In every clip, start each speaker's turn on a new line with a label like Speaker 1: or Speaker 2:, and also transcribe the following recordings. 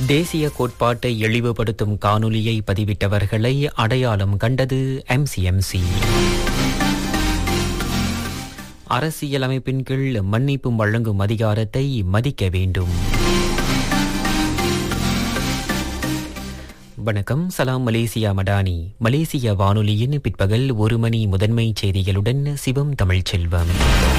Speaker 1: தேசிய கோட்பாட்டை இழிவுபடுத்தும் காணொலியை பதிவிட்டவர்களை அடையாளம் கண்டது எம்சிஎம்சி அரசியலமைப்பின் கீழ் மன்னிப்பு வழங்கும் அதிகாரத்தை மதிக்க வேண்டும் வணக்கம் சலாம் மலேசியா மடானி மலேசிய வானொலியின் பிற்பகல் ஒரு மணி முதன்மை செய்திகளுடன் சிவம் தமிழ்ச்செல்வம்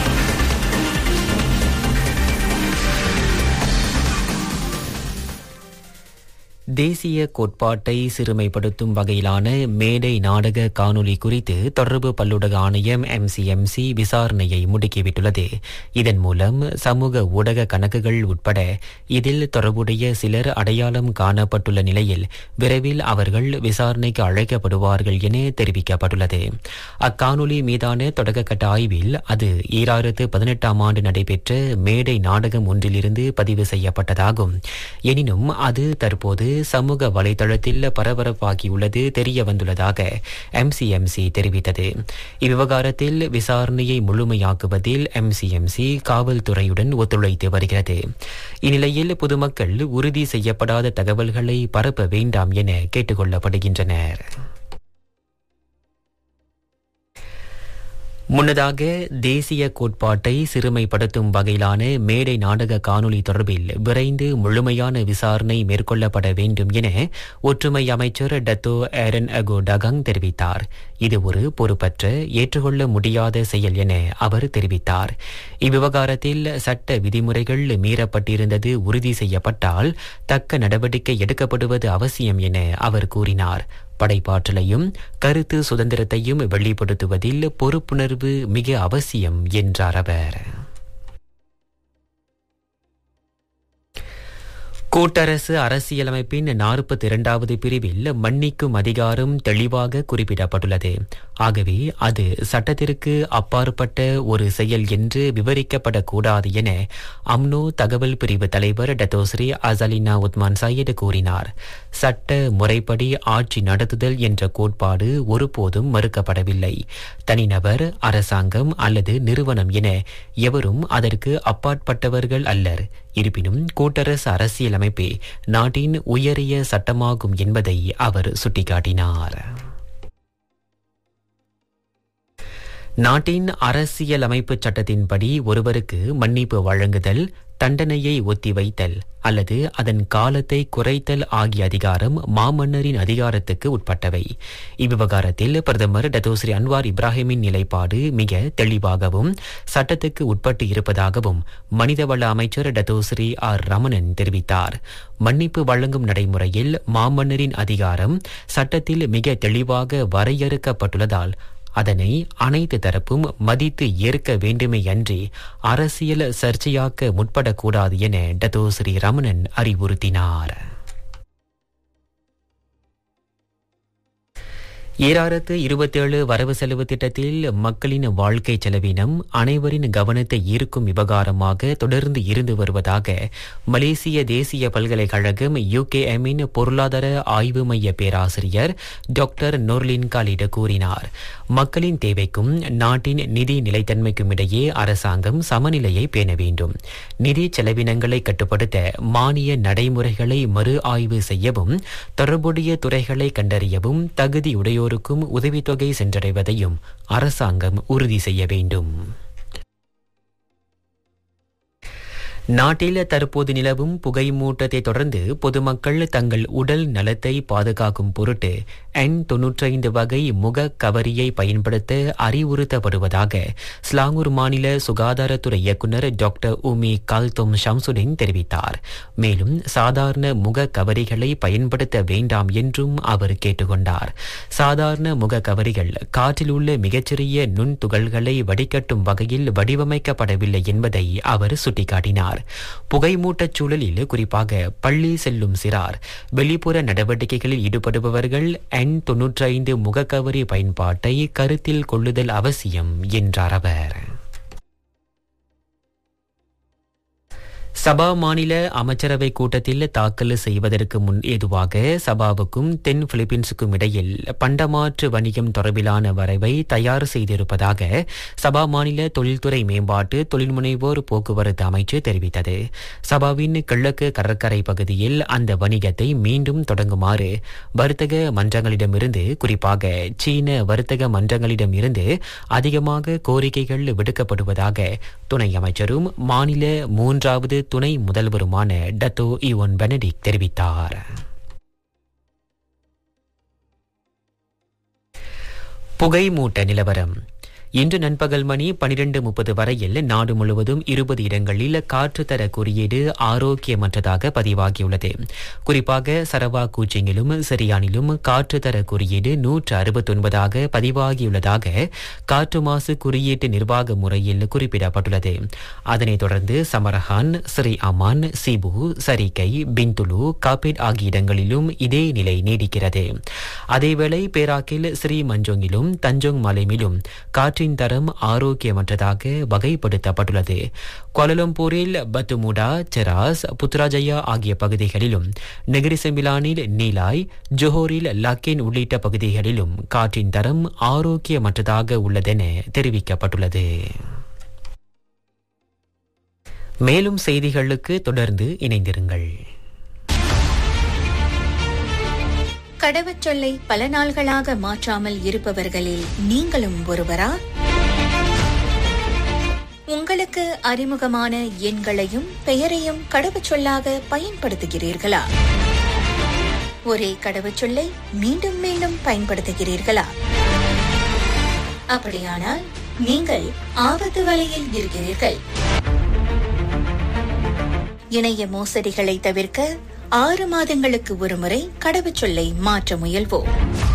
Speaker 1: தேசிய கோட்பாட்டை சிறுமைப்படுத்தும் வகையிலான மேடை நாடக காணொலி குறித்து தொடர்பு பல்லுடக ஆணையம் எம்சிஎம்சி விசாரணையை முடுக்கிவிட்டுள்ளது இதன் மூலம் சமூக ஊடக கணக்குகள் உட்பட இதில் தொடர்புடைய சிலர் அடையாளம் காணப்பட்டுள்ள நிலையில் விரைவில் அவர்கள் விசாரணைக்கு அழைக்கப்படுவார்கள் என தெரிவிக்கப்பட்டுள்ளது அக்காணொலி மீதான தொடக்கக்கட்ட ஆய்வில் அது ஈராயிரத்து பதினெட்டாம் ஆண்டு நடைபெற்ற மேடை நாடகம் ஒன்றிலிருந்து பதிவு செய்யப்பட்டதாகும் எனினும் அது தற்போது சமூக வலைதளத்தில் பரபரப்பாகியுள்ளது தெரிய வந்துள்ளதாக எம்சிஎம்சி தெரிவித்தது இவ்விவகாரத்தில் விசாரணையை முழுமையாக்குவதில் எம்சிஎம்சி காவல்துறையுடன் ஒத்துழைத்து வருகிறது இந்நிலையில் பொதுமக்கள் உறுதி செய்யப்படாத தகவல்களை பரப்ப வேண்டாம் என கேட்டுக்கொள்ளப்படுகின்றனர் முன்னதாக தேசிய கோட்பாட்டை சிறுமைப்படுத்தும் வகையிலான மேடை நாடக காணொலி தொடர்பில் விரைந்து முழுமையான விசாரணை மேற்கொள்ளப்பட வேண்டும் என ஒற்றுமை அமைச்சர் டத்தோ ஏரன் அகோ டகங் தெரிவித்தார் இது ஒரு பொறுப்பற்ற ஏற்றுக்கொள்ள முடியாத செயல் என அவர் தெரிவித்தார் இவ்விவகாரத்தில் சட்ட விதிமுறைகள் மீறப்பட்டிருந்தது உறுதி செய்யப்பட்டால் தக்க நடவடிக்கை எடுக்கப்படுவது அவசியம் என அவர் கூறினார் படைப்பாற்றலையும் கருத்து சுதந்திரத்தையும் வெளிப்படுத்துவதில் பொறுப்புணர்வு மிக அவசியம் என்றார் அவர் கூட்டரசு அரசியலமைப்பின் நாற்பத்தி இரண்டாவது பிரிவில் மன்னிக்கும் அதிகாரம் தெளிவாக குறிப்பிடப்பட்டுள்ளது ஆகவே அது சட்டத்திற்கு அப்பாற்பட்ட ஒரு செயல் என்று விவரிக்கப்படக்கூடாது என அம்னோ தகவல் பிரிவு தலைவர் டத்தோஸ்ரீ அசலினா உத்மான் சையது கூறினார் சட்ட முறைப்படி ஆட்சி நடத்துதல் என்ற கோட்பாடு ஒருபோதும் மறுக்கப்படவில்லை தனிநபர் அரசாங்கம் அல்லது நிறுவனம் என எவரும் அதற்கு அப்பாற்பட்டவர்கள் அல்லர் இருப்பினும் கூட்டரசு அரசியலமைப்பே நாட்டின் உயரிய சட்டமாகும் என்பதை அவர் சுட்டிக்காட்டினார் நாட்டின் அரசியலமைப்பு சட்டத்தின்படி ஒருவருக்கு மன்னிப்பு வழங்குதல் தண்டனையை ஒத்திவைத்தல் அல்லது அதன் காலத்தை குறைத்தல் ஆகிய அதிகாரம் மாமன்னரின் அதிகாரத்துக்கு உட்பட்டவை இவ்விவகாரத்தில் பிரதமர் டத்தோஸ்ரீ அன்வார் இப்ராஹிமின் நிலைப்பாடு மிக தெளிவாகவும் சட்டத்துக்கு உட்பட்டு இருப்பதாகவும் மனிதவள அமைச்சர் டத்தோஸ்ரீ ஆர் ரமணன் தெரிவித்தார் மன்னிப்பு வழங்கும் நடைமுறையில் மாமன்னரின் அதிகாரம் சட்டத்தில் மிக தெளிவாக வரையறுக்கப்பட்டுள்ளதால் அதனை அனைத்து தரப்பும் மதித்து ஏற்க வேண்டுமே அன்றி அரசியல் சர்ச்சையாக்க முற்படக்கூடாது என டத்தோ ஸ்ரீ ரமணன் அறிவுறுத்தினார் ஈராயிரத்து இருபத்தேழு வரவு செலவு திட்டத்தில் மக்களின் வாழ்க்கை செலவினம் அனைவரின் கவனத்தை ஈர்க்கும் விவகாரமாக தொடர்ந்து இருந்து வருவதாக மலேசிய தேசிய பல்கலைக்கழகம் யூகேஎம்மின் பொருளாதார ஆய்வு மைய பேராசிரியர் டாக்டர் நோர்லின் காலிட கூறினார் மக்களின் தேவைக்கும் நாட்டின் நிதி நிலைத்தன்மைக்கும் இடையே அரசாங்கம் சமநிலையை பேண வேண்டும் நிதி செலவினங்களை கட்டுப்படுத்த மானிய நடைமுறைகளை மறு ஆய்வு செய்யவும் தொடர்புடைய துறைகளை கண்டறியவும் தகுதியுடைய ஆகியோருக்கும் உதவித்தொகை சென்றடைவதையும் அரசாங்கம் உறுதி செய்ய வேண்டும் நாட்டில் தற்போது நிலவும் புகை மூட்டத்தை தொடர்ந்து பொதுமக்கள் தங்கள் உடல் நலத்தை பாதுகாக்கும் பொருட்டு என் தொன்னூற்றைந்து வகை முக கவரியை பயன்படுத்த அறிவுறுத்தப்படுவதாக ஸ்லாங்கூர் மாநில சுகாதாரத்துறை இயக்குநர் டாக்டர் உமி கல்தோம் ஷம்சுடின் தெரிவித்தார் மேலும் சாதாரண முக கவரிகளை பயன்படுத்த வேண்டாம் என்றும் அவர் கேட்டுக்கொண்டார் சாதாரண முக கவரிகள் காற்றில் உள்ள மிகச்சிறிய நுண் துகள்களை வடிகட்டும் வகையில் வடிவமைக்கப்படவில்லை என்பதை அவர் சுட்டிக்காட்டினார் புகைமூட்டச் சூழலில் குறிப்பாக பள்ளி செல்லும் சிறார் வெளிப்புற நடவடிக்கைகளில் ஈடுபடுபவர்கள் என் தொன்னூற்றி ஐந்து முகக்கவரி பயன்பாட்டை கருத்தில் கொள்ளுதல் அவசியம் என்றார் அவர் சபா மாநில அமைச்சரவை கூட்டத்தில் தாக்கல் செய்வதற்கு முன் ஏதுவாக சபாவுக்கும் தென் பிலிப்பீன்ஸுக்கும் இடையில் பண்டமாற்று வணிகம் தொடர்பிலான வரைவை தயார் செய்திருப்பதாக சபா மாநில தொழில்துறை மேம்பாட்டு தொழில்முனைவோர் போக்குவரத்து அமைச்சு தெரிவித்தது சபாவின் கிழக்கு கடற்கரை பகுதியில் அந்த வணிகத்தை மீண்டும் தொடங்குமாறு வர்த்தக மன்றங்களிடமிருந்து குறிப்பாக சீன வர்த்தக மன்றங்களிடமிருந்து அதிகமாக கோரிக்கைகள் விடுக்கப்படுவதாக துணை அமைச்சரும் மாநில மூன்றாவது துணை முதல்வருமான டத்தோ இவன் பெனடிக் தெரிவித்தார் புகைமூட்ட நிலவரம் இன்று நண்பகல் மணி பனிரெண்டு முப்பது வரையில் நாடு முழுவதும் இருபது இடங்களில் காற்றுத்தர குறியீடு ஆரோக்கியமற்றதாக பதிவாகியுள்ளது குறிப்பாக சரவா கூச்சிங்கிலும் சிரியானிலும் காற்றுத்தர குறியீடு நூற்று அறுபத்தொன்பதாக பதிவாகியுள்ளதாக காற்று மாசு குறியீட்டு நிர்வாக முறையில் குறிப்பிடப்பட்டுள்ளது அதனைத் தொடர்ந்து Samarahan Sri Aman Sibu Sarikei Bintulu Kapit ஆகிய இடங்களிலும் இதே நிலை நீடிக்கிறது அதேவேளை பேராக்கில் ஸ்ரீ மஞ்சோங்கிலும் தஞ்சோங் மலைமிலும் காற்று காற்றின் தரம் ஆரோக்கியமற்றதாக வகைப்படுத்தப்பட்டுள்ளது கோலலம்பூரில் பத்துமுடா செராஸ் புத்ராஜயா ஆகிய பகுதிகளிலும் நெகிரி செம்பிலானில் நீலாய் ஜோஹோரில் லக்கேன் உள்ளிட்ட பகுதிகளிலும் காற்றின் தரம் ஆரோக்கியமற்றதாக உள்ளதென தெரிவிக்கப்பட்டுள்ளது மேலும் செய்திகளுக்கு தொடர்ந்து இணைந்திருங்கள்
Speaker 2: கடவுச்சொல்லை பல நாள்களாக மாற்றாமல் இருப்பவர்களில் நீங்களும் ஒருவரா உங்களுக்கு அறிமுகமான எண்களையும் பெயரையும் கடவுச்சொல்லாக பயன்படுத்துகிறீர்களா ஒரே கடவுச்சொல்லை மீண்டும் மீண்டும் பயன்படுத்துகிறீர்களா அப்படியானால் நீங்கள் ஆபத்து வலையில் இருக்கிறீர்கள் இணைய மோசடிகளை தவிர்க்க ஆறு மாதங்களுக்கு ஒருமுறை கடவுச்சொல்லை மாற்ற முயல்வோம்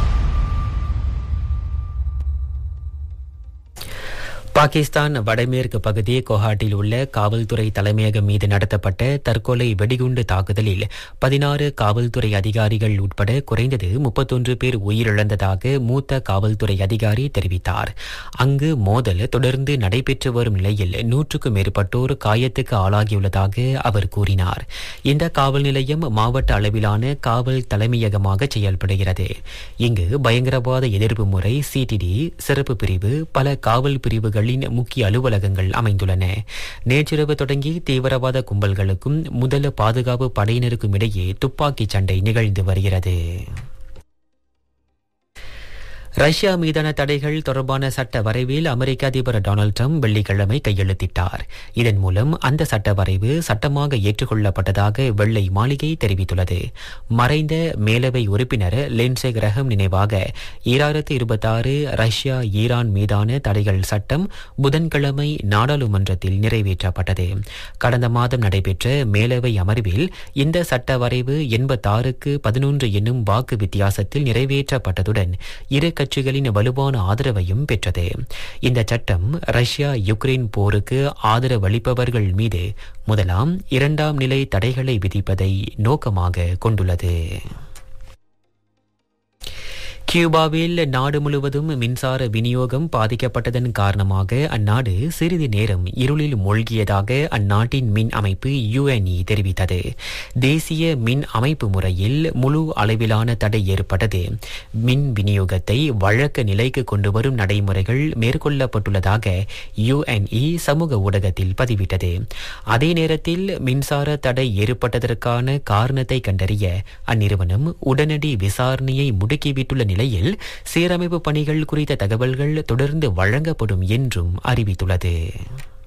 Speaker 1: பாகிஸ்தான் வடமேற்கு பகுதி கொஹாட்டில் உள்ள காவல்துறை தலைமையகம் மீது நடத்தப்பட்ட தற்கொலை வெடிகுண்டு தாக்குதலில் பதினாறு காவல்துறை அதிகாரிகள் உட்பட குறைந்தது முப்பத்தொன்று பேர் உயிரிழந்ததாக மூத்த காவல்துறை அதிகாரி தெரிவித்தார் அங்கு மோதல் தொடர்ந்து நடைபெற்று வரும் நிலையில் நூற்றுக்கும் மேற்பட்டோர் காயத்துக்கு ஆளாகியுள்ளதாக அவர் கூறினார் இந்த காவல் நிலையம் மாவட்ட அளவிலான காவல் தலைமையகமாக செயல்படுகிறது இங்கு பயங்கரவாத எதிர்ப்பு முறை சிடிடி சிறப்பு பிரிவு பல காவல் பிரிவுகள் கும்பல்களின் முக்கிய அலுவலகங்கள் அமைந்துள்ளன நேற்றிரவு தொடங்கி தீவிரவாத கும்பல்களுக்கும் முதல் பாதுகாப்பு படையினருக்கும் இடையே துப்பாக்கிச் சண்டை நிகழ்ந்து வருகிறது ரஷ்யா மீதான தடைகள் தொடர்பான சட்ட வரைவில் அமெரிக்க அதிபர் டொனால்டு ட்ரம்ப் வெள்ளிக்கிழமை கையெழுத்திட்டார் இதன் மூலம் அந்த சட்ட வரைவு சட்டமாக ஏற்றுக்கொள்ளப்பட்டதாக வெள்ளை மாளிகை தெரிவித்துள்ளது மறைந்த மேலவை உறுப்பினர் லென்சே கிரகம் நினைவாக ஈராயிரத்து இருபத்தாறு ரஷ்யா ஈரான் மீதான தடைகள் சட்டம் புதன்கிழமை நாடாளுமன்றத்தில் நிறைவேற்றப்பட்டது கடந்த மாதம் நடைபெற்ற மேலவை அமர்வில் இந்த சட்ட வரைவு எண்பத்தாறுக்கு பதினொன்று என்னும் வாக்கு வித்தியாசத்தில் நிறைவேற்றப்பட்டதுடன் இரு கட்சிகளின் வலுவான ஆதரவையும் பெற்றது இந்த சட்டம் ரஷ்யா யுக்ரைன் போருக்கு ஆதரவளிப்பவர்கள் மீது முதலாம் இரண்டாம் நிலை தடைகளை விதிப்பதை நோக்கமாக கொண்டுள்ளது கியூபாவில் நாடு முழுவதும் மின்சார விநியோகம் பாதிக்கப்பட்டதன் காரணமாக அந்நாடு சிறிது நேரம் இருளில் மூழ்கியதாக அந்நாட்டின் மின் அமைப்பு யுஎன்இ தெரிவித்தது தேசிய மின் அமைப்பு முறையில் முழு அளவிலான தடை ஏற்பட்டது மின் விநியோகத்தை வழக்க நிலைக்கு கொண்டு வரும் நடைமுறைகள் மேற்கொள்ளப்பட்டுள்ளதாக யுஎன்இ சமூக ஊடகத்தில் பதிவிட்டது அதே நேரத்தில் மின்சார தடை ஏற்பட்டதற்கான காரணத்தை கண்டறிய அந்நிறுவனம் உடனடி விசாரணையை முடுக்கிவிட்டுள்ள நிலையில் சீரமைப்பு பணிகள் குறித்த தகவல்கள் தொடர்ந்து வழங்கப்படும் என்றும் அறிவித்துள்ளது